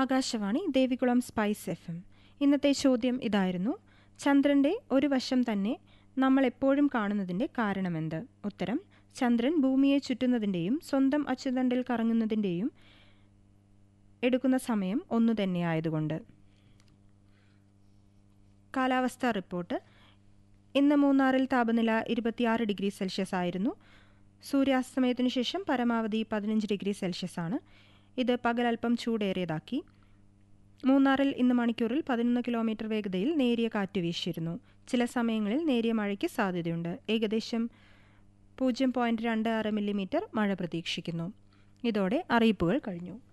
Akashvani Devikulam spice F M ഇന്നത്തെ ചോദ്യം ഇതായിരുന്നു ചന്ദ്രൻ്റെ ഒരു വശം തന്നെ നമ്മൾ എപ്പോഴും കാണുന്നതിൻ്റെ കാരണമെന്ത് ഉത്തരം ചന്ദ്രൻ ഭൂമിയെ ചുറ്റുന്നതിൻ്റെയും സ്വന്തം അച്ചുതണ്ടിൽ കറങ്ങുന്നതിൻ്റെയും എടുക്കുന്ന സമയം ഒന്നു തന്നെയായതുകൊണ്ട് കാലാവസ്ഥാ റിപ്പോർട്ട് ഇന്ന് മൂന്നാറിൽ താപനില ഇരുപത്തിയാറ് ഡിഗ്രി സെൽഷ്യസ് ആയിരുന്നു സൂര്യാസ്തമയത്തിനു ശേഷം പരമാവധി പതിനഞ്ച് ഡിഗ്രി സെൽഷ്യസ് ആണ് ഇത് പകൽ അല്പം ചൂടേറിയതാക്കി മൂന്നാറിൽ ഇന്ന് മണിക്കൂറിൽ പതിനൊന്ന് കിലോമീറ്റർ വേഗതയിൽ നേരിയ കാറ്റ് വീശിയിരുന്നു ചില സമയങ്ങളിൽ നേരിയ മഴയ്ക്ക് സാധ്യതയുണ്ട് ഏകദേശം പൂജ്യം പോയിൻറ്റ് രണ്ട് ആറ് മില്ലിമീറ്റർ മഴ പ്രതീക്ഷിക്കുന്നു ഇതോടെ അറിയിപ്പുകൾ കഴിഞ്ഞു